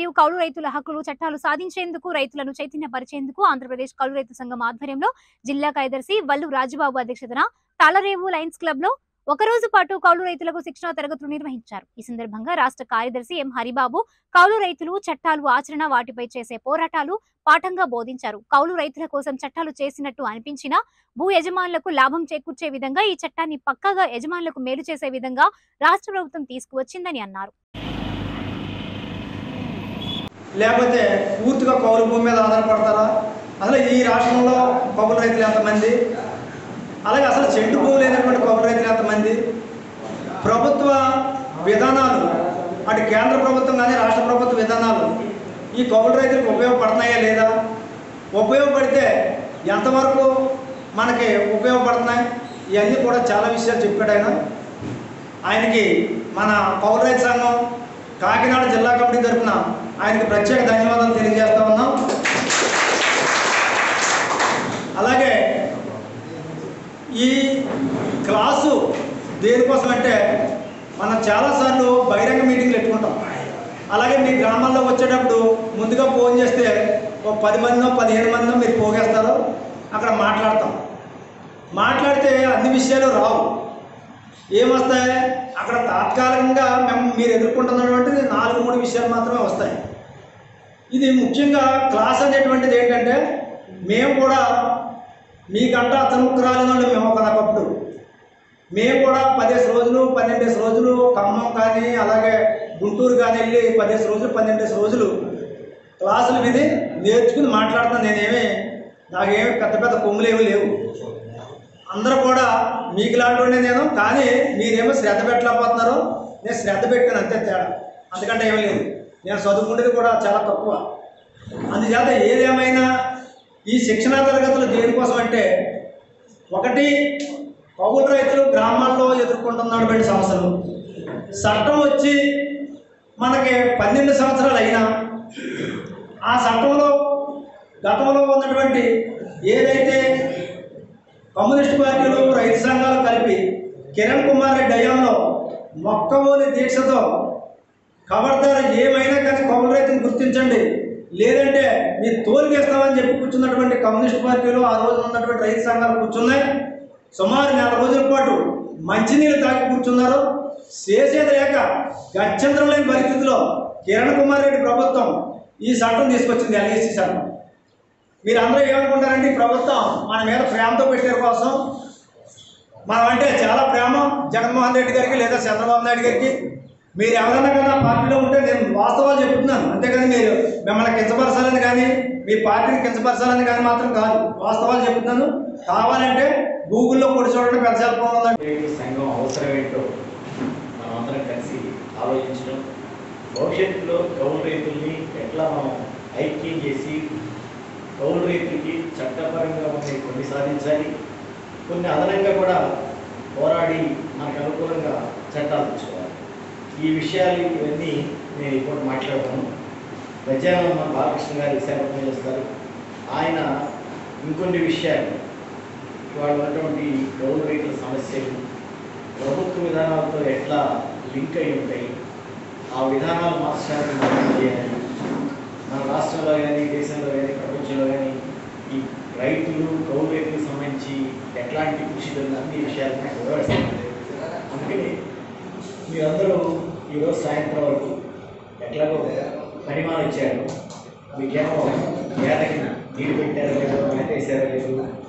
మరియు కౌలు రైతుల హక్కులు చట్టాలు సాధించేందుకు రైతులను చైతన్యపరిచేందుకు ఆంధ్రప్రదేశ్ కౌలు రైతు సంఘం ఆధ్వర్యంలో జిల్లా కార్యదర్శి వల్లు రాజుబాబు అధ్యక్షతన తాళరేవు లయన్స్ క్లబ్ లో ఒక రోజు పాటు కౌలు రైతులకు శిక్షణా తరగతులు నిర్వహించారు ఈ సందర్భంగా రాష్ట్ర కార్యదర్శి ఎం హరిబాబు కౌలు రైతులు చట్టాలు ఆచరణ వాటిపై చేసే పోరాటాలు పాఠంగా బోధించారు కౌలు రైతుల కోసం చట్టాలు చేసినట్టు అనిపించినా భూ యజమానులకు లాభం చేకూర్చే విధంగా ఈ చట్టాన్ని పక్కాగా యజమానులకు మేలు చేసే విధంగా రాష్ట్ర ప్రభుత్వం తీసుకువచ్చిందని అన్నారు లేకపోతే పూర్తిగా కౌలు భూమి మీద ఆధారపడతారా అసలు ఈ రాష్ట్రంలో కౌలు రైతులు ఎంతమంది అలాగే అసలు చెట్టు భూమి లేనటువంటి కౌలు రైతులు ఎంతమంది ప్రభుత్వ విధానాలు అటు కేంద్ర ప్రభుత్వం కానీ రాష్ట్ర ప్రభుత్వ విధానాలు ఈ కౌలు రైతులకు ఉపయోగపడుతున్నాయా లేదా ఉపయోగపడితే ఎంతవరకు మనకి ఉపయోగపడుతున్నాయి ఇవన్నీ కూడా చాలా విషయాలు చెప్పాడు ఆయన ఆయనకి మన కౌలు రైతు సంఘం కాకినాడ జిల్లా కమిటీ తరఫున ఆయనకి ప్రత్యేక ధన్యవాదాలు తెలియజేస్తా ఉన్నాం అలాగే ఈ క్లాసు దేనికోసం అంటే మనం చాలాసార్లు బహిరంగ మీటింగ్లు పెట్టుకుంటాం అలాగే మీ గ్రామాల్లో వచ్చేటప్పుడు ముందుగా ఫోన్ చేస్తే ఒక పది మందినో పదిహేను మందినో మీరు పోగేస్తారు అక్కడ మాట్లాడతాం మాట్లాడితే అన్ని విషయాలు రావు ఏమొస్తాయి అక్కడ తాత్కాలికంగా మేము మీరు ఎదుర్కొంటున్నటువంటిది నాలుగు మూడు విషయాలు మాత్రమే వస్తాయి ఇది ముఖ్యంగా క్లాస్ అనేటువంటిది ఏంటంటే మేము కూడా మీకంట అతముఖరాలిన వాళ్ళు మేము ఒకనప్పుడు మేము కూడా పదిహేను రోజులు పన్నెండేసి రోజులు ఖమ్మం కానీ అలాగే గుంటూరు కానీ వెళ్ళి పదిహేను రోజులు పన్నెండేసి రోజులు క్లాసులు విని నేర్చుకుని మాట్లాడుతాను నేనేమి నాకేమి పెద్ద పెద్ద కొమ్ములు ఏమి లేవు అందరూ కూడా మీకు లాంటి నేను కానీ మీరేమో శ్రద్ధ పెట్టలేకపోతున్నారు నేను శ్రద్ధ పెట్టాను అంతే తేడా అంతకంటే ఏమీ లేదు నేను చదువుకునేది కూడా చాలా తక్కువ అందుచేత ఏదేమైనా ఈ శిక్షణా తరగతులు దేనికోసం అంటే ఒకటి కౌలు రైతులు గ్రామాల్లో ఎదుర్కొంటున్నటువంటి సమస్యలు చట్టం వచ్చి మనకి పన్నెండు సంవత్సరాలు అయినా ఆ చట్టంలో గతంలో ఉన్నటువంటి ఏదైతే కమ్యూనిస్ట్ పార్టీలు రైతు సంఘాలు కలిపి కిరణ్ కుమార్ రెడ్డి హయాంలో మొక్కవోని దీక్షతో ఖబర్దారు ఏమైనా కానీ కౌలు రైతుని గుర్తించండి లేదంటే మీ తోలికేస్తామని చెప్పి కూర్చున్నటువంటి కమ్యూనిస్ట్ పార్టీలు ఆ రోజు ఉన్నటువంటి రైతు సంఘాలు కూర్చున్నాయి సుమారు నెల రోజుల పాటు మంచినీళ్ళు తాగి కూర్చున్నారు చేసేది లేక గత్యంతరం లేని పరిస్థితిలో కిరణ్ కుమార్ రెడ్డి ప్రభుత్వం ఈ చట్టం తీసుకొచ్చింది ఎల్ఏసి చట్టం మీరు అందరూ ఏమనుకుంటారంటే ఈ ప్రభుత్వం మన మీద ప్రేమతో పెట్టారు కోసం మనం అంటే చాలా ప్రేమ జగన్మోహన్ రెడ్డి గారికి లేదా చంద్రబాబు నాయుడు గారికి మీరు ఎవరైనా కానీ ఆ పార్టీలో ఉంటే నేను వాస్తవాలు చెప్తున్నాను అంతేకాని మీరు మిమ్మల్ని కించపరచాలని కానీ మీ పార్టీని కించపరచాలని కానీ మాత్రం కాదు వాస్తవాలు చెప్తున్నాను కావాలంటే గూగుల్లో కూడా చూడండి పెద్ద సెల్ ఫోన్ ఉందండి రైతు సంఘం అవసరం ఏంటో మనం అందరం కలిసి ఆలోచించడం భవిష్యత్తులో కౌలు రైతుల్ని ఎట్లా మనం ఐక్యం చేసి కౌలు రైతులకి చట్టపరంగా ఉన్నాయి కొన్ని సాధించాలి కొన్ని అదనంగా కూడా పోరాడి మనకు అనుకూలంగా చట్టాలు తెచ్చుకోవాలి ఈ విషయాలు ఇవన్నీ నేను ఇప్పుడు మాట్లాడతాను మధ్యాహ్నం మన బాలకృష్ణ గారు విశాఖపట్నం చేస్తారు ఆయన ఇంకొన్ని విషయాలు ఇవాళ ఉన్నటువంటి కౌలు రైతుల సమస్యలు ప్రభుత్వ విధానాలతో ఎట్లా లింక్ అయి ఉంటాయి ఆ విధానాలు మార్చడానికి మనం ఏం చేయాలి మన రాష్ట్రంలో కానీ దేశంలో కానీ ప్రపంచంలో కానీ ఈ రైతులు కౌలు రైతులకు సంబంధించి ఎట్లాంటి కృషి జరిగిన అన్ని విషయాలు నాకు వివరిస్తుంది అందుకని మీరందరూ ఈరోజు సాయంత్రం వరకు ఎట్లాగో పరిమాణం ఇచ్చారు మీకేమో ఏదకి నీరు పెట్టారో లేదో మేత వేసారో లేదు